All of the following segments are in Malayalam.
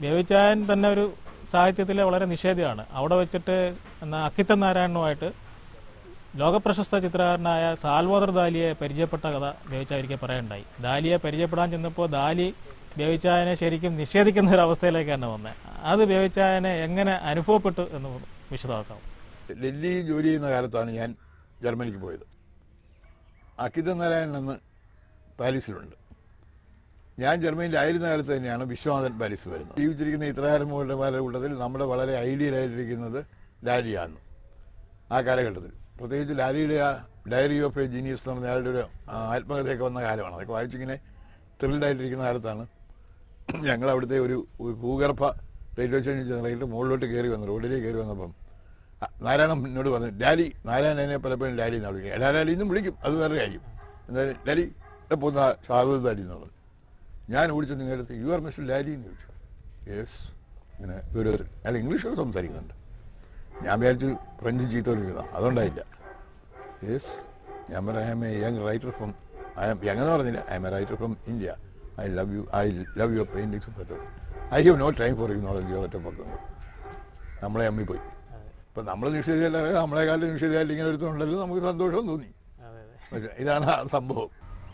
ബേബിച്ചായൻ തന്നെ ഒരു സാഹിത്യത്തിലെ വളരെ നിഷേധിയാണ് അവിടെ വെച്ചിട്ട് എന്നാ അക്കിത്തൻ നാരായണനുമായിട്ട് ലോകപ്രശസ്ത ചിത്രകാരനായ സാൽവാദർ ദാലിയെ പരിചയപ്പെട്ട കഥ ബേബിച്ചായിരിക്കെ പറയണ്ടായി ദാലിയെ പരിചയപ്പെടാൻ ചെന്നപ്പോൾ ദാലി ബേബിച്ചായനെ ശരിക്കും നിഷേധിക്കുന്ന ഒരു അവസ്ഥയിലേക്കാണ് വന്നത് അത് ബേബിച്ചായനെ എങ്ങനെ അനുഭവപ്പെട്ടു എന്ന് വിശദമാക്കാം ഡൽഹി ജോലി ചെയ്യുന്ന കാലത്താണ് ഞാൻ ജർമ്മനിക്ക് പോയത് അക്കിത നാരായണൻ എന്ന് പാരീസിലുണ്ട് ഞാൻ ജർമ്മനിയിലായിരുന്ന കാലത്ത് തന്നെയാണ് വിശ്വനാഥൻ പാരീസ് വരുന്നത് ജീവിച്ചിരിക്കുന്ന ഇത്രകാരന്മാരുടെ കൂട്ടത്തിൽ നമ്മുടെ വളരെ ഐഡിയലായിട്ടിരിക്കുന്നത് ലാലിയാണ് ആ കാലഘട്ടത്തിൽ പ്രത്യേകിച്ച് ലാലിയുടെ ആ ഡയറി ഓഫ് എ ജീനിയസ് എന്ന് പറഞ്ഞ അയാളുടെ ഒരു ആ, ആത്മകഥയൊക്കെ വന്ന കാലമാണ് അതൊക്കെ വായിച്ചിങ്ങനെ ത്രിൽഡ് ആയിട്ടിരിക്കുന്ന കാലത്താണ് ഞങ്ങൾ അവിടുത്തെ ഒരു ഒരു ഭൂഗർഭ റെയിൽവേ സ്റ്റേഷനിൽ ചെന്നിട്ട് മുകളിലോട്ട് കയറി വന്നു റോഡിലേക്ക് കയറി വന്നപ്പം ആ, നാരായണൻ എന്നോട് പറഞ്ഞു ഡാലി നാരായണനെ പലപ്പോഴും ഡാലി എന്നാണ് വിളിക്കുക എല്ലാ ഡാലി എന്നും വിളിക്കും അത് വേറെ കാര്യം എന്തായാലും ഡാലി പോകുന്ന സാധു ഡാലി എന്നുള്ളത് ഞാൻ ഓടിച്ചു നിങ്ങളുടെ യു ആർ മിസ്റ്റർ ഡാലി എന്ന് ചോദിച്ചു യെസ് ഇങ്ങനെ ഗൗരവത്തിൽ അയാൾ ഇംഗ്ലീഷൊക്കെ സംസാരിക്കുന്നുണ്ട് ഞാൻ വിചാരിച്ചു ഫ്രഞ്ച് ചീത്ത വിളിക്കുന്ന അതുകൊണ്ടായില്ല യെസ് ഞാൻ പറയാം I'm a young writer from I'm young എന്ന് പറഞ്ഞില്ല I'm a writer from India I love you I love your paintings I have no time for you knowledge ഒറ്റ പക്കം നമ്മളെ അമ്മി പോയി ഇപ്പം നമ്മൾ നിഷേധിച്ചല്ല നമ്മളെക്കാളും നിഷേധിച്ചാൽ ഇങ്ങനെ ഒരുത്തുണ്ടല്ലോ നമുക്ക് സന്തോഷം തോന്നി പക്ഷേ ഇതാണ് ആ സംഭവം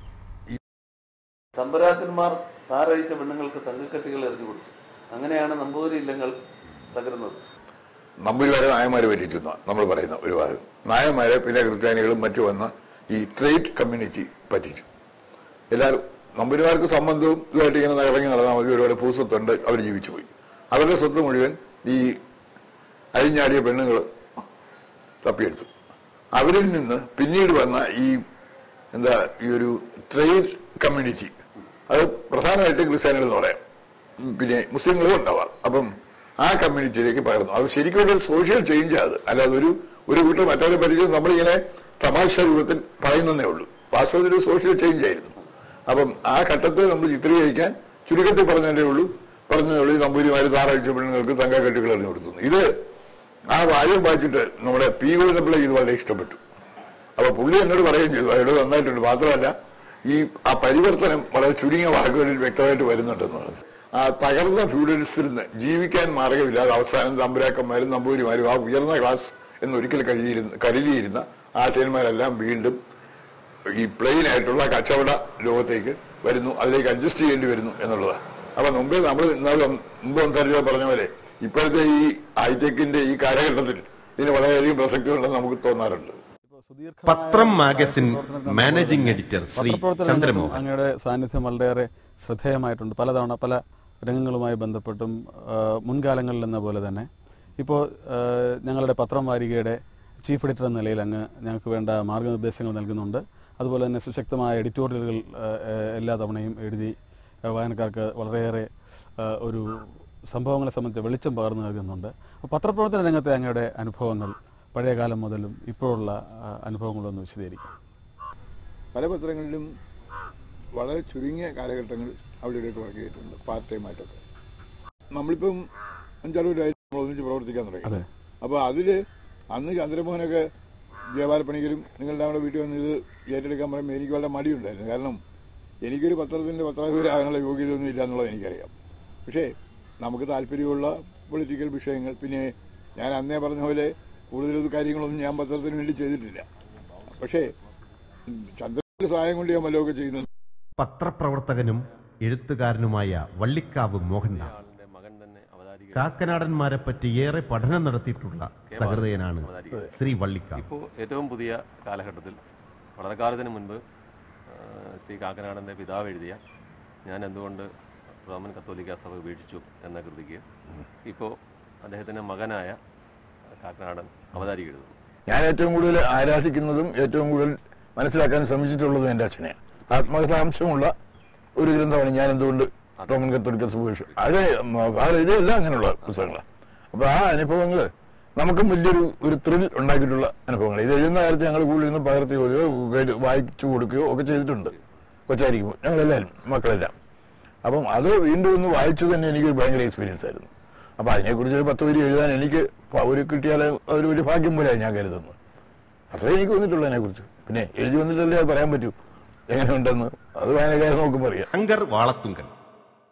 തമ്പരാക്കന്മാർ താറഴിച്ച പെണ്ണുങ്ങൾക്ക് തങ്കക്കെട്ടുകൾ എറിഞ്ഞു കൊടുത്തു അങ്ങനെയാണ് നമ്പൂതിരി ഇല്ലങ്ങൾ തകരുന്നത് നമ്പൂരിമാരെ നായന്മാരെ പറ്റിച്ചു നമ്മൾ പറയുന്ന ഒരു ഭാഗം നായന്മാരെ പിന്നെ ക്രിസ്ത്യാനികളും മറ്റു വന്ന ഈ ട്രേഡ് കമ്മ്യൂണിറ്റി പറ്റിച്ചു എല്ലാവരും നമ്പൂരിമാർക്ക് സംബന്ധവും ഇതുമായിട്ട് ഇങ്ങനെ ഇറങ്ങി നടന്നാൽ മതി ഒരുപാട് ഭൂസ്വത്തുണ്ട് അവർ ജീവിച്ചു പോയി അവരുടെ സ്വത്ത് മുഴുവൻ ഈ അഴിഞ്ഞാടിയ പെണ്ണുങ്ങൾ തപ്പിയെടുത്തു അവരിൽ നിന്ന് പിന്നീട് വന്ന ഈ എന്താ ഈ ഒരു ട്രേഡ് കമ്മ്യൂണിറ്റി അത് പ്രധാനമായിട്ട് ക്രിസ്ത്യാനികൾ എന്ന് പറയാം ഉം, പിന്നെ മുസ്ലിങ്ങളും ഉണ്ടാവാം അപ്പം ആ കമ്മ്യൂണിറ്റിയിലേക്ക് പകർന്നു അത് ശരിക്കും ഒരു സോഷ്യൽ ചേഞ്ച് അത് അല്ലാതെ ഒരു ഒരു കൂട്ടർ മറ്റവരെ പരിചയം നമ്മളിങ്ങനെ തമാശ രൂപത്തിൽ പറയുന്നതേ ഉള്ളൂ വാസ്തവത്തിൽ ഒരു സോഷ്യൽ ചേഞ്ച് ആയിരുന്നു അപ്പം ആ ഘട്ടത്തെ നമ്മൾ ചിത്രീകരിക്കാൻ ചുരുക്കത്തിൽ പറഞ്ഞതേ ഉള്ളൂ പറഞ്ഞതേ ഉള്ളൂ ഈ നമ്പൂരിമാര് താറഴിച്ച പെണ്ണുങ്ങൾക്ക് തങ്കക്കെട്ടുകൾ എറിഞ്ഞു കൊടുത്തു ഇത് ആ വാചകം വായിച്ചിട്ട് നമ്മുടെ പി ഗോവിന്ദപിള്ള ഇത് വളരെ ഇഷ്ടപ്പെട്ടു അപ്പൊ പുള്ളി എന്നോട് പറയുകയും ചെയ്തു അയാൾ നന്നായിട്ടുണ്ട് മാത്രമല്ല ഈ ആ പരിവർത്തനം വളരെ ചുരുങ്ങിയ വാക്കുകളിൽ വ്യക്തമായിട്ട് വരുന്നുണ്ടെന്നുള്ളത് ആ തകർന്ന ഫ്യൂഡലിസ്റ്റിൽ നിന്ന് ജീവിക്കാൻ മാർഗമില്ലാതെ അവസാനം തമ്പുരാക്കന്മാരും നമ്പൂരിമാരും ആ ഉയർന്ന ക്ലാസ് എന്നൊരിക്കൽ കഴിയിരുന്ന കരുതിയിരുന്ന ആട്ടിയന്മാരെല്ലാം വീണ്ടും ഈ പ്ലെയിൻ ആയിട്ടുള്ള കച്ചവട ലോകത്തേക്ക് വരുന്നു അതിലേക്ക് അഡ്ജസ്റ്റ് ചെയ്യേണ്ടി വരുന്നു എന്നുള്ളതാണ് അപ്പൊ മുമ്പേ നമ്മൾ ഇന്നാൾ മുമ്പ് സംസാരിച്ച പറഞ്ഞ പോലെ ഇപ്പോഴത്തെ ഈ ഹൈടെക്കിന്റെ ഈ കാലഘട്ടത്തിൽ ഇതിന് വളരെയധികം പ്രസക്തി ഉണ്ടെന്ന് നമുക്ക് തോന്നാറുണ്ട് പത്രം മാഗസിൻ മാനേജിംഗ് എഡിറ്റർ ശ്രീ പത്രപ്രവർത്തന ചന്ദ്രമോഹൻ രംഗത്തും അങ്ങയുടെ സാന്നിധ്യം വളരെയേറെ ശ്രദ്ധേയമായിട്ടുണ്ട് പലതവണ പല രംഗങ്ങളുമായി ബന്ധപ്പെട്ടും ആ, മുൻകാലങ്ങളിൽ എന്ന പോലെ തന്നെ ഇപ്പോൾ ആ, ഞങ്ങളുടെ പത്രം വാരികയുടെ ചീഫ് എഡിറ്റർ എന്ന നിലയിൽ അങ്ങ് ഞങ്ങൾക്ക് വേണ്ട മാർഗനിർദ്ദേശങ്ങൾ നൽകുന്നുണ്ട് അതുപോലെ തന്നെ സുശക്തമായ എഡിറ്റോറിയലുകൾ ആ, ആ, എല്ലാ തവണയും എഴുതി ആ, വായനക്കാർക്ക് വളരെയേറെ ആ, ഒരു സംഭവങ്ങളെ സംബന്ധിച്ച് വെളിച്ചം പകർന്നു നൽകുന്നുണ്ട് അപ്പോൾ പത്രപ്രവർത്തന രംഗത്തെ അങ്ങയുടെ അനുഭവങ്ങൾ പഴയ കാലം മുതലും ഇപ്പോഴുള്ള ആ, അനുഭവങ്ങളൊന്ന് വിശദീകരിക്കും പല പത്രങ്ങളിലും വളരെ ചുരുങ്ങിയ കാലഘട്ടങ്ങളിൽ അവിടെ ഇവിടെയൊക്കെ വർക്ക് ചെയ്തിട്ടുണ്ട് പാർട്ട് ടൈം ആയിട്ടൊക്കെ നമ്മളിപ്പം അഞ്ചാറ് പേരായിട്ട് നമ്മൾ ഒന്നിച്ച് പ്രവർത്തിക്കാൻ തുടങ്ങി അതെ അപ്പൊ അതില് അന്ന് ചന്ദ്രമോഹനൊക്കെ ജയപാലപ്പണിക്കരും നിങ്ങളുടെ അവിടെ വീട്ടിൽ വന്ന് ഇത് ഏറ്റെടുക്കാൻ പറയുമ്പോൾ എനിക്ക് വളരെ മടിയുണ്ടായിരുന്നു കാരണം എനിക്കൊരു പത്രത്തിന്റെ പത്രാധിപരാകാനുള്ള യോഗ്യതയൊന്നും ഇല്ല എന്നുള്ളത് എനിക്കറിയാം പക്ഷേ നമുക്ക് താല്പര്യമുള്ള പൊളിറ്റിക്കൽ വിഷയങ്ങൾ പിന്നെ ഞാൻ അന്നേ പറഞ്ഞ പോലെ കൂടുതൽ കാര്യങ്ങളൊന്നും ഞാൻ പത്രത്തിന് വേണ്ടി ചെയ്തിട്ടില്ല പക്ഷേ ചന്ദ്രന്റെ സഹായം കൊണ്ട് ഞാൻ വല്ലതൊക്കെ ചെയ്യുന്നത് പത്രപ്രവർത്തകനും എഴുത്തുകാരനുമായ വള്ളിക്കാവ് മോഹൻദാസ് മകൻ തന്നെ അവതാരിക കാക്കനാടന്മാരെ പറ്റി ഏറെ പഠനം നടത്തിയിട്ടുള്ള സഹൃദയനാണ് ശ്രീ വള്ളിക്കാവ് ഇപ്പോൾ ഏറ്റവും പുതിയ കാലഘട്ടത്തിൽ വളരെ കാലത്തിന് മുൻപ് ആ, ശ്രീ കാക്കനാടൻ്റെ പിതാവ് എഴുതിയ ഞാൻ എന്തുകൊണ്ട് റോമൻ കത്തോലിക്ക സഭ ഉപേക്ഷിച്ചു എന്ന കൃതിക്ക് ഇപ്പോൾ അദ്ദേഹത്തിൻ്റെ മകനായ കാക്കനാടൻ അവതാരിക എഴുതുന്നു ഞാൻ ഏറ്റവും കൂടുതൽ ആരാധിക്കുന്നതും ഏറ്റവും കൂടുതൽ മനസ്സിലാക്കാൻ ശ്രമിച്ചിട്ടുള്ളതും എന്റെ അച്ഛനെയാണ് ആത്മകഥാംശമുള്ള ഒരു ഗ്രന്ഥമാണ് ഞാൻ എന്തുകൊണ്ട് റോമൻ കത്തോലിക്ക സുപേക്ഷ അത് ഇതെല്ലാം അങ്ങനെയുള്ള പുസ്തകങ്ങളാണ് അപ്പൊ ആ അനുഭവങ്ങള് നമുക്കും വലിയൊരു ഒരു ത്രിൽ ഉണ്ടാക്കിയിട്ടുള്ള അനുഭവങ്ങൾ ഇത് എഴുതുന്ന കാലത്ത് ഞങ്ങൾ കൂടുതൽ ഇരുന്ന് പകർത്തി പോവുകയോ കേട്ട് വായിച്ചു കൊടുക്കുകയോ ഒക്കെ ചെയ്തിട്ടുണ്ട് കൊച്ചായിരിക്കുമ്പോൾ ഞങ്ങളെല്ലാവരും മക്കളെല്ലാം അപ്പം അത് വീണ്ടും ഒന്ന് വായിച്ചു തന്നെ എനിക്ക് ഭയങ്കര എക്സ്പീരിയൻസ് ആയിരുന്നു അപ്പൊ അതിനെക്കുറിച്ച് ഒരു പത്ത് വരി എഴുതാൻ എനിക്ക് പ- ഒരു കിട്ടിയാൽ അതൊരു വലിയ ഭാഗ്യം പോലെയാണ് ഞാൻ കരുതുന്നത് അത്രേ എനിക്ക് വന്നിട്ടുള്ളൂ അതിനെക്കുറിച്ച് പിന്നെ എഴുതി വന്നിട്ടല്ലേ അത് പറയാൻ പറ്റൂ എങ്ങനെയുണ്ടെന്ന് അത് വായനക്കാരെ നോക്കുമ്പോൾ അറിയാം ശങ്കർ വാളത്തുങ്കൽ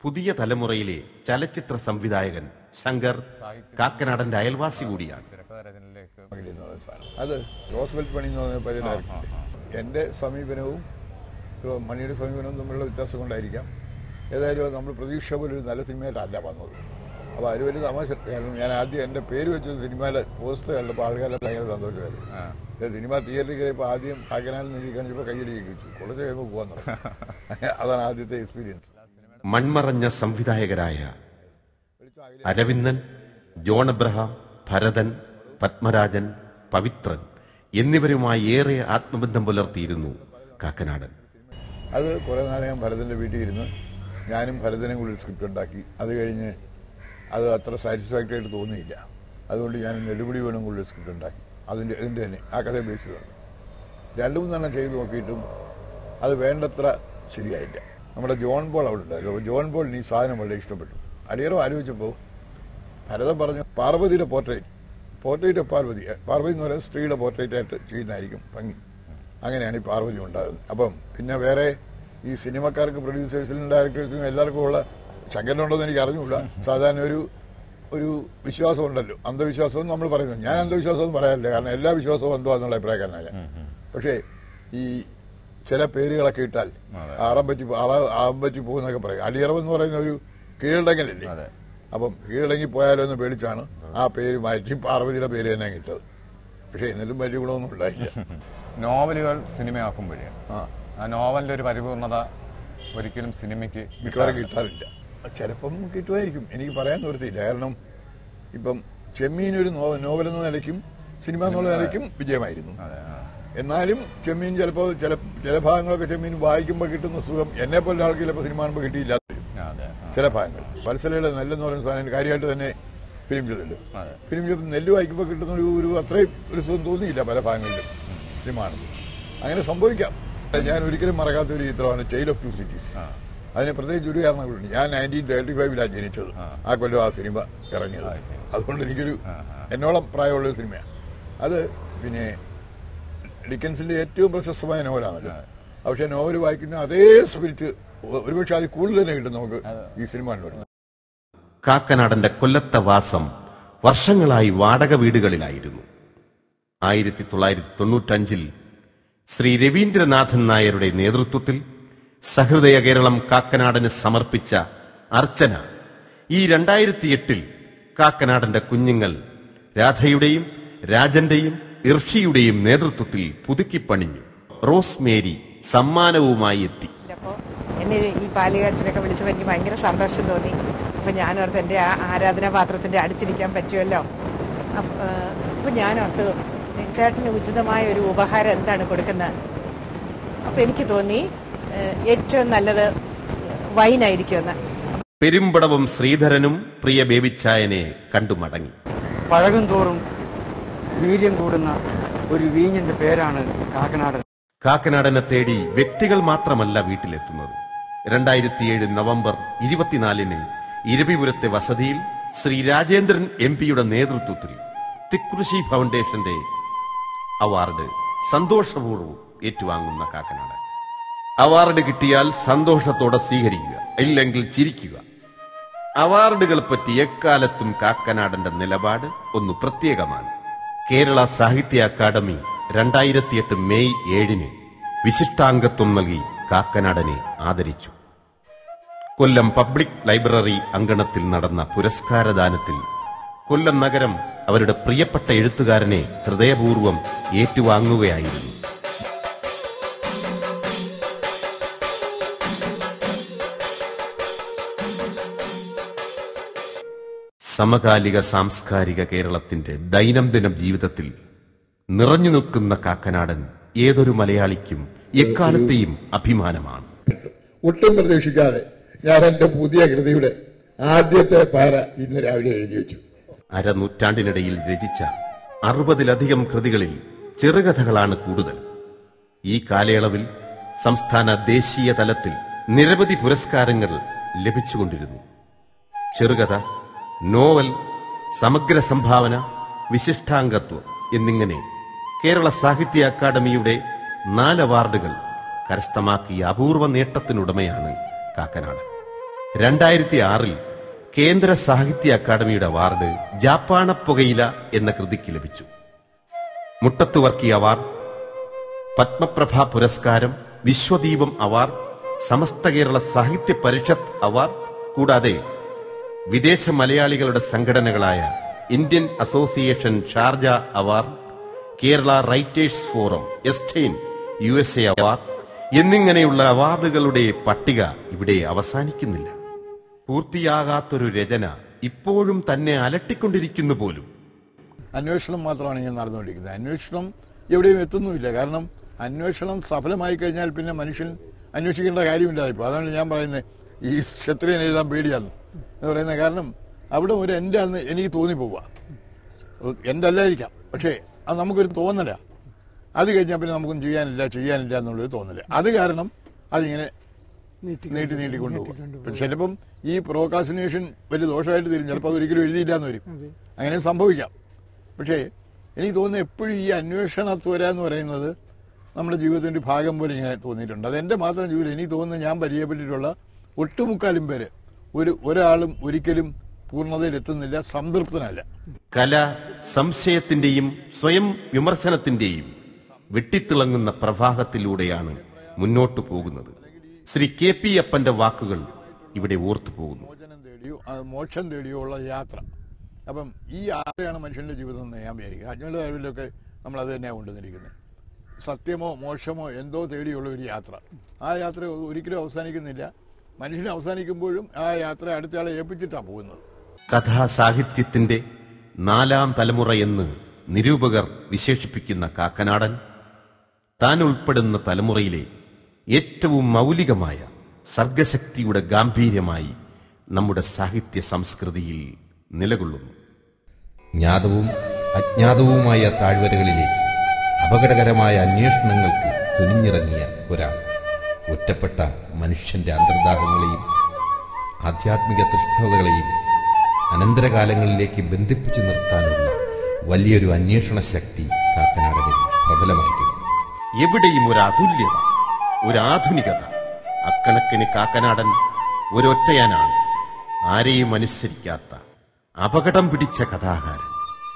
പുതിയ തലമുറയിലെ ചലച്ചിത്ര സംവിധായകൻ ശങ്കർ കാക്കനാടന്റെ അയൽവാസി കൂടിയാണ് തിരക്കഥാരചനയിലേക്ക് മകിലി എന്ന് പറയുന്ന സാധനം അത് റോസ്വെൽ പണി എന്ന് പറഞ്ഞ പഴയ ഡയറക്ടർ എൻ്റെ സമീപനവും ഇപ്പൊ മണിയുടെ സമീപനവും തമ്മിലുള്ള വ്യത്യാസം കൊണ്ടായിരിക്കാം ഏതായാലും നമ്മൾ പ്രതീക്ഷ പോലെ ഒരു നല്ല സിനിമയായിട്ടല്ല വന്നത് അപ്പോൾ അതിൽ വലിയ തമാശ കാരണം ഞാൻ ആദ്യം എൻ്റെ പേര് വെച്ചത് സിനിമയിലെ പോസ്റ്റർ കണ്ടപ്പോൾ ആൾക്കാരെ ഭയങ്കര സന്തോഷമായിരുന്നു സിനിമ തിയേറ്ററിൽ കയറിയപ്പോൾ ആദ്യം കാക്കനാലിൽ നിന്ന് കാണിച്ചപ്പോൾ കൈയടി വെച്ചു കുറച്ച് കഴിയുമ്പോൾ പോകാൻ തുടങ്ങി അതാണ് ആദ്യത്തെ എക്സ്പീരിയൻസ് മൺമറഞ്ഞ സംവിധായകരായ അരവിന്ദൻ ജോൺ എബ്രഹാം ഭരതൻ പത്മരാജൻ പവിത്രൻ എന്നിവരുമായി ഏറെ ആത്മബന്ധം പുലർത്തിയിരുന്നു കാക്കനാടൻ അത് കുറേ നാളെ ഞാൻ ഭരതൻ്റെ വീട്ടിൽ ഇരുന്ന് ഞാനും ഭരതനും കൂടി സ്ക്രിപ്റ്റ് ഉണ്ടാക്കി അത് കഴിഞ്ഞ് അത് അത്ര സാറ്റിസ്ഫാക്ടറി ആയിട്ട് തോന്നിയില്ല അതുകൊണ്ട് ഞാൻ നെടുപടി വേണം കൂടി സ്ക്രിപ്റ്റ് ഉണ്ടാക്കി അതിൻ്റെ ഇതിൻ്റെ തന്നെ ആ കഥയെ ബേസ് ചെയ്താണ് രണ്ടു മൂന്നെണ്ണം ചെയ്ത് നോക്കിയിട്ടും അത് വേണ്ടത്ര ശരിയായില്ല നമ്മുടെ ജോൺ പോൾ അവിടെ ഉണ്ടായിരുന്നു അപ്പോൾ ജോൺ പോളിന് ഈ സാധനം വളരെ ഇഷ്ടപ്പെട്ടു അടിയറവ് ആലോചിച്ചപ്പോൾ ഭരതൻ പറഞ്ഞു പാർവതിയുടെ portrait portrait of Parvathi Parvathi എന്ന് പറയുന്നത് സ്ത്രീയുടെ പോർട്രേറ്റ് ആയിട്ട് ചെയ്യുന്നതായിരിക്കും ഭംഗി അങ്ങനെയാണ് ഈ പാർവതി ഉണ്ടാകുന്നത് അപ്പം പിന്നെ വേറെ ഈ സിനിമക്കാർക്ക് പ്രൊഡ്യൂസേഴ്സിനും ഡയറക്ടേഴ്സിനും എല്ലാവർക്കും ഉള്ള ശങ്കരനുണ്ടോന്ന് എനിക്ക് അറിഞ്ഞുകൂടാ സാധാരണ ഒരു ഒരു വിശ്വാസം ഉണ്ടല്ലോ അന്ധവിശ്വാസം എന്ന് നമ്മൾ പറയുന്നത് ഞാൻ അന്ധവിശ്വാസം ഒന്നും പറയാനില്ല കാരണം എല്ലാ വിശ്വാസവും എന്തുവാന്നുള്ള അഭിപ്രായക്കാരനാണ് ഞാൻ പക്ഷേ ഈ ചില പേരുകളൊക്കെ ഇട്ടാൽ ആറാം പറ്റി ആറാം ആറാം പറ്റി പോകുന്നൊക്കെ പറയും അടിയറവ് എന്ന് പറയുന്ന ഒരു കീഴടങ്ങലല്ലേ അതെ. അപ്പം കീഴടങ്ങി പോയാലോ എന്ന് പേടിച്ചാണ് ആ പേര് മാറ്റി പാർവതിയുടെ പേര് തന്നെ കിട്ടത് പക്ഷേ എന്നിട്ടും വലിയ ഗുണമൊന്നും ഉണ്ടായില്ല നോവലുകൾ സിനിമയാക്കുമ്പോഴേ ആ ആ നോവലിന്റെ ഒരു പരിപൂർണത ഒരിക്കലും സിനിമയ്ക്ക് മിക്കവാറും കിട്ടാറില്ല ചിലപ്പം കിട്ടുമായിരിക്കും എനിക്ക് പറയാൻ നിവൃത്തിയില്ല കാരണം ഇപ്പം ചെമ്മീൻ ഒരു നോ- നോവൽ എന്ന നിലയ്ക്കും സിനിമ എന്നുള്ള നിലയ്ക്കും വിജയമായിരുന്നു അതെ ആ. എന്നാലും ചെമ്മീൻ ചിലപ്പോൾ ചില ചില ഭാഗങ്ങളൊക്കെ ചെമ്മീൻ വായിക്കുമ്പോൾ കിട്ടുന്ന സുഖം എന്നെ പോലെ ആൾക്ക് ചിലപ്പോൾ സിനിമ കാണുമ്പോൾ കിട്ടിയില്ല ആ, അതെ ആ. ചില ഭാഗങ്ങൾ വത്സലയുടെ നെല്ലെന്ന് പറയുന്ന സാധനം കാര്യമായിട്ട് തന്നെ ഫിലിം ചെയ്തിട്ടുണ്ട് അതെ. ഫിലിം ചെയ്ത് നെല്ല് വായിക്കുമ്പോൾ കിട്ടുന്ന ഒരു ഒരു അത്രയും ഒരു സുഖം തോന്നിയില്ല പല ഭാഗങ്ങളിലും സിനിമ കാണുമ്പോൾ അങ്ങനെ സംഭവിക്കാം ഞാൻ ഒരിക്കലും മറക്കാത്ത ഒരു ചിത്രമാണ് ചെയിൽ ഓഫ് ടു സിറ്റീസ് ആ. അതിന് പ്രത്യേകിച്ച് ഒരു കാരണങ്ങളുണ്ട് ഞാൻ നയൻറ്റീൻ തേർട്ടി ഫൈവിലാണ് ജനിച്ചത് ആ കൊല്ലം ആ സിനിമ ഇറങ്ങിയത് ആ, ശരി. അതുകൊണ്ട് എനിക്കൊരു ആ, ആ. എന്നോളം പ്രായമുള്ള ഒരു സിനിമയാണ് അത് പിന്നെ ഡിക്കൻസിന്റെ ഏറ്റവും പ്രശസ്തമായ നോവലാണല്ലോ പക്ഷെ നോവൽ വായിക്കുന്ന അതേ സ്പിരിറ്റ് ഒരുപക്ഷെ അതിൽ കൂടുതൽ തന്നെ കിട്ടും നമുക്ക് ഈ സിനിമ കണ്ടുകൊണ്ട് കാക്കനാടന്റെ കൊല്ലത്തെ വാസം വർഷങ്ങളായി വാടക വീടുകളിലായിരുന്നു ആയിരത്തി തൊള്ളായിരത്തി തൊണ്ണൂറ്റഞ്ചിൽ ശ്രീ രവീന്ദ്രനാഥൻ നായരുടെ നേതൃത്വത്തിൽ സഹൃദയ കേരളം കാക്കനാടന് സമർപ്പിച്ച അർച്ചന ഈ രണ്ടായിരത്തി എട്ടിൽ കാക്കനാടന്റെ കുഞ്ഞുങ്ങൾ രാധയുടെയും രാജന്റെയും ഇർഷിയുടെയും നേതൃത്വത്തിൽ പുതുക്കിപ്പണിഞ്ഞു റോസ് മേരി സമ്മാനവുമായി എത്തി അപ്പോൾ എന്നെ ഈ പാലുകാച്ചിലൊക്കെ വിളിച്ചപ്പോൾ എനിക്ക് ഭയങ്കര സന്തോഷം തോന്നി അപ്പം ഞാനോർത്ത് എൻ്റെ ആ ആരാധനാപാത്രത്തിൻ്റെ അടുത്തിരിക്കാൻ പറ്റുമല്ലോ അപ്പം ഞാനോർത്ത് ചേട്ടന് ഉചിതമായ ഒരു ഉപഹാരം എന്താണ് കൊടുക്കുന്നത് അപ്പം എനിക്ക് തോന്നി ഏഹ്, ഏറ്റവും നല്ലത് വൈനായിരിക്കുമെന്ന് പെരുമ്പടവും ശ്രീധരനും പ്രിയ ബേബിച്ചായനെ കണ്ടു മടങ്ങി പഴകും തോറും വീര്യം കൂടുന്ന ഒരു വീഞ്ഞിന്റെ പേരാണ് കാക്കനാടൻ കാക്കനാടനെ തേടി വ്യക്തികൾ മാത്രമല്ല വീട്ടിലെത്തുന്നത് രണ്ടായിരത്തിയേഴ് നവംബർ ഇരുപത്തിനാലിന് ഇരവിപുരത്തെ വസതിയിൽ ശ്രീ രാജേന്ദ്രൻ എം പിയുടെ നേതൃത്വത്തിൽ തിക്കൃഷി ഫൗണ്ടേഷന്റെ അവാർഡ് സന്തോഷപൂർവ്വം ഏറ്റുവാങ്ങുന്ന കാക്കനാടൻ അവാർഡ് കിട്ടിയാൽ സന്തോഷത്തോടെ സ്വീകരിക്കുക ഇല്ലെങ്കിൽ ചിരിക്കുക അവാർഡുകളെ പറ്റി എക്കാലത്തും കാക്കനാടന്റെ നിലപാട് ഒന്ന് പ്രത്യേകമാണ് കേരള സാഹിത്യ അക്കാദമി രണ്ടായിരത്തിയെട്ട് മെയ് ഏഴിന് വിശിഷ്ടാംഗത്വം നൽകി കാക്കനാടനെ ആദരിച്ചു കൊല്ലം പബ്ലിക് ലൈബ്രറി അങ്കണത്തിൽ നടന്ന പുരസ്കാരദാനത്തിൽ കൊല്ലം നഗരം അവരുടെ പ്രിയപ്പെട്ട എഴുത്തുകാരനെ ഹൃദയപൂർവ്വം ഏറ്റുവാങ്ങുകയായിരുന്നു സമകാലിക സാംസ്കാരിക കേരളത്തിന്റെ ദൈനംദിന ജീവിതത്തിൽ നിറഞ്ഞു നിൽക്കുന്ന കാക്കനാടൻ ഏതൊരു മലയാളിക്കും എക്കാലത്തെയും അഭിമാനമാണ് ഒട്ടും പ്രതീക്ഷിക്കാതെ ഞാൻ എന്റെ പുതിയ കൃതിയുടെ ആദ്യത്തെ പാര ഇന്ന് രാവിലെ എഴുതി വെച്ചു അരനൂറ്റാണ്ടിനിടയിൽ രചിച്ച അറുപതിലധികം കൃതികളിൽ ചെറുകഥകളാണ് കൂടുതൽ ഈ കാലയളവിൽ സംസ്ഥാന ദേശീയ തലത്തിൽ നിരവധി പുരസ്കാരങ്ങൾ ലഭിച്ചുകൊണ്ടിരുന്നു ചെറുകഥ നോവൽ സമഗ്ര സംഭാവന വിശിഷ്ടാംഗത്വം എന്നിങ്ങനെ കേരള സാഹിത്യ അക്കാദമിയുടെ നാല് അവാർഡുകൾ കരസ്ഥമാക്കിയ അപൂർവ നേട്ടത്തിനുടമയാണ് കാക്കനാട് രണ്ടായിരത്തി ആറിൽ കേന്ദ്ര സാഹിത്യ അക്കാദമിയുടെ അവാർഡ് ജാപ്പാണപ്പുകയില എന്ന കൃതിക്ക് ലഭിച്ചു മുട്ടത്തുവർക്കി അവാർഡ് പത്മപ്രഭ പുരസ്കാരം വിശ്വദീപം അവാർഡ് സമസ്ത കേരള സാഹിത്യ പരിഷത്ത് അവാർഡ് കൂടാതെ വിദേശ മലയാളികളുടെ സംഘടനകളായ Indian association Sharjah award Kerala writers forum എസ്റ്റൈൻ യു എസ് എ അവാർഡ് എന്നിങ്ങനെയുള്ള അവാർഡുകളുടെ പട്ടിക ഇവിടെ അവസാനിക്കുന്നില്ല പൂർത്തിയാകാത്തൊരു രചന ഇപ്പോഴും തന്നെ അലട്ടിക്കൊണ്ടിരിക്കുന്നു പോലും അന്വേഷണം മാത്രമാണ് ഇങ്ങനെ നടന്നുകൊണ്ടിരിക്കുന്നത് അന്വേഷണം എവിടെയും എത്തുന്നുമില്ല കാരണം അന്വേഷണം സഫലമായി കഴിഞ്ഞാൽ പിന്നെ മനുഷ്യൻ അന്വേഷിക്കേണ്ട കാര്യമില്ലാതിപ്പോൾ അതാണ് ഞാൻ പറയുന്നത് ഈ ക്ഷത്രിയൻ എഴുതാൻ പേടിയാണ് എന്ന് പറയുന്നത് കാരണം അവിടെ ഒരു എൻ്റെ അന്ന് എനിക്ക് തോന്നിപ്പോവുക എൻ്റെ അല്ലായിരിക്കാം പക്ഷേ അത് നമുക്കൊരു തോന്നല അത് കഴിഞ്ഞാൽ പിന്നെ നമുക്കൊന്നും ചെയ്യാനില്ല ചെയ്യാനില്ല എന്നുള്ളൊരു തോന്നല് അത് കാരണം അതിങ്ങനെ നീട്ടി നീട്ടി കൊണ്ടുപോകും ചിലപ്പം ഈ പ്രോകാസിനേഷൻ വലിയ ദോഷമായിട്ട് തരും ചിലപ്പോൾ അത് ഒരിക്കലും എഴുതിയില്ല എന്ന് വരും അങ്ങനെ സംഭവിക്കാം പക്ഷേ എനിക്ക് തോന്നുന്നു എപ്പോഴും ഈ അന്വേഷണ ത്വര എന്ന് പറയുന്നത് നമ്മുടെ ജീവിതത്തിന്റെ ഭാഗം പോലെ ഇങ്ങനെ തോന്നിയിട്ടുണ്ട് അതെന്റെ മാത്രം ജീവിതം എനിക്ക് തോന്നുന്നു ഞാൻ പരിചയപ്പെട്ടിട്ടുള്ള ഒട്ടുമുക്കാലും പേര് ഒരു ഒരാളും ഒരിക്കലും പൂർണ്ണതയിൽ എത്തുന്നില്ല സംതൃപ്തനല്ല കല സംശയത്തിന്റെയും സ്വയം വിമർശനത്തിന്റെയും വെട്ടിത്തിളങ്ങുന്ന പ്രവാഹത്തിലൂടെയാണ് മുന്നോട്ടു പോകുന്നത് ശ്രീ കെ പി അപ്പന്റെ വാക്കുകൾ ഇവിടെ ഓർത്തു പോകുന്നു മോചനം തേടിയോ അത് മോക്ഷം തേടിയോ ഉള്ള യാത്ര അപ്പം ഈ യാത്രയാണ് മനുഷ്യന്റെ ജീവിതം എന്ന് ഞാൻ വിചാരിക്കുക അജ്ഞയുടെ അറിവിലൊക്കെ നമ്മൾ അത് തന്നെയാണ് കൊണ്ടുവന്നിരിക്കുന്നത് സത്യമോ മോക്ഷമോ എന്തോ തേടിയുള്ള ഒരു യാത്ര ആ യാത്ര ഒരിക്കലും അവസാനിക്കുന്നില്ല മനുഷ്യൻ അവസാനിക്കുമ്പോഴും ആ യാത്ര അടുത്തയാളെ ഏൽപ്പിച്ചിട്ടാണ് പോകുന്നത് കഥാസാഹിത്യത്തിന്റെ നാലാം തലമുറ എന്ന് നിരൂപകർ വിശേഷിപ്പിക്കുന്ന കാക്കനാടൻ താൻ ഉൾപ്പെടുന്ന തലമുറയിലെ ഏറ്റവും മൗലികമായ സർഗശക്തിയുടെ ഗാംഭീര്യമായി നമ്മുടെ സാഹിത്യ സംസ്കൃതിയിൽ നിലകൊള്ളുന്നു ജ്ഞാതവും അജ്ഞാതവുമായ താഴ്വരകളിലേക്ക് അപകടകരമായ അന്വേഷണങ്ങൾക്ക് തുനിഞ്ഞിറങ്ങിയ ഒരാൾ ഒറ്റപ്പെട്ട മനുഷ്യന്റെ അന്തർദാഹങ്ങളെയും ആധ്യാത്മിക തൃഷ്ണതകളെയും അനന്തരകാലങ്ങളിലേക്ക് ബന്ധിപ്പിച്ചു നിർത്താനുള്ള വലിയൊരു അന്വേഷണ ശക്തി കാക്കനാടനിൽ പ്രബലമായിരുന്നു എവിടെയും ഒരു അതുല്യത ഒരു ആധുനികത അക്കണക്കിന് കാക്കനാടൻ ഒരൊറ്റയാനാണ് ആരെയും അനുസരിക്കാത്ത അപകടം പിടിച്ച കഥാകാരൻ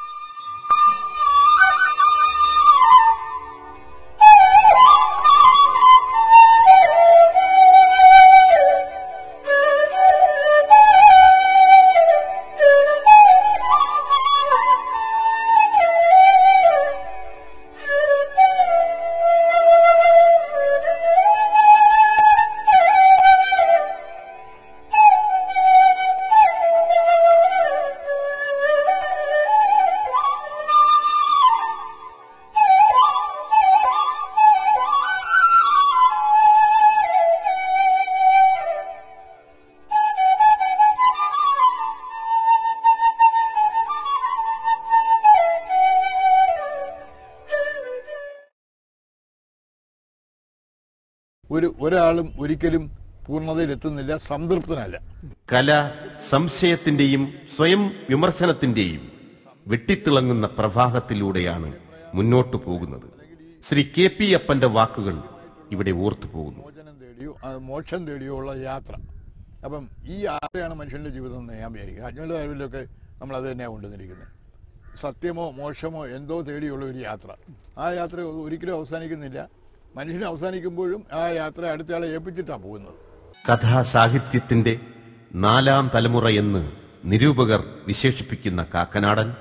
ഒരു ഒരാളും ഒരിക്കലും പൂർണ്ണതയിൽ എത്തുന്നില്ല സംതൃപ്തനല്ല കല സംശയത്തിന്റെയും സ്വയം വിമർശനത്തിന്റെയും വെട്ടിത്തിളങ്ങുന്ന പ്രവാഹത്തിലൂടെയാണ് മുന്നോട്ടു പോകുന്നത് ശ്രീ കെ പി അപ്പന്റെ വാക്കുകൾ ഇവിടെ ഓർത്തു പോകുന്നു മോചനം തേടിയോ അത് മോക്ഷം തേടിയോ ഉള്ള യാത്ര അപ്പം ഈ യാത്രയാണ് മനുഷ്യന്റെ ജീവിതം എന്ന് ഞാൻ വിചാരിക്കുക അജ്ഞയുടെ അറിവിലൊക്കെ നമ്മൾ അത് തന്നെയാണ് കൊണ്ടുവന്നിരിക്കുന്നത് സത്യമോ മോക്ഷമോ എന്തോ തേടിയുള്ള ഒരു യാത്ര ആ യാത്ര ഒരിക്കലും അവസാനിക്കുന്നില്ല മനുഷ്യൻ അവസാനിക്കുമ്പോഴും ആ യാത്ര അടുത്തയാളെ ഏൽപ്പിച്ചിട്ടാണ് പോകുന്നത് കഥാസാഹിത്യത്തിന്റെ നാലാം തലമുറ എന്ന് നിരൂപകർ വിശേഷിപ്പിക്കുന്ന കാക്കനാടൻ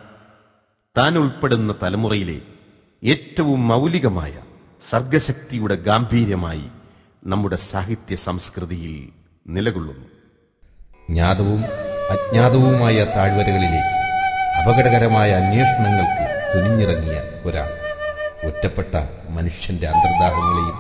താൻ ഉൾപ്പെടുന്ന തലമുറയിലെ ഏറ്റവും മൗലികമായ സർഗശക്തിയുടെ ഗാംഭീര്യമായി നമ്മുടെ സാഹിത്യ സംസ്കൃതിയിൽ നിലകൊള്ളുന്നു ജ്ഞാതവും അജ്ഞാതവുമായ താഴ്വരകളിലേക്ക് അപകടകരമായ അന്വേഷണങ്ങൾക്ക് തുനിഞ്ഞിറങ്ങിയ ഒരാൾ ഒറ്റപ്പെട്ട മനുഷ്യന്റെ അന്തർദാഹങ്ങളെയും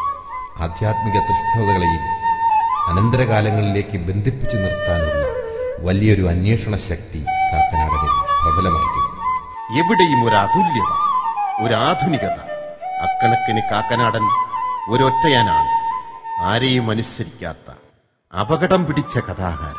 ആധ്യാത്മിക തൃഷ്ണതകളെയും അനന്തരകാലങ്ങളിലേക്ക് ബന്ധിപ്പിച്ചു നിർത്താനുള്ള വലിയൊരു അന്വേഷണ ശക്തി കാക്കനാടനിൽ പ്രബലമായിരുന്നു എവിടെയും ഒരു അതുല്യത ഒരു ആധുനികത അക്കണക്കിന് കാക്കനാടൻ ഒരൊറ്റയാനാണ് ആരെയും അനുസരിക്കാത്ത അപകടം പിടിച്ച കഥാകാരൻ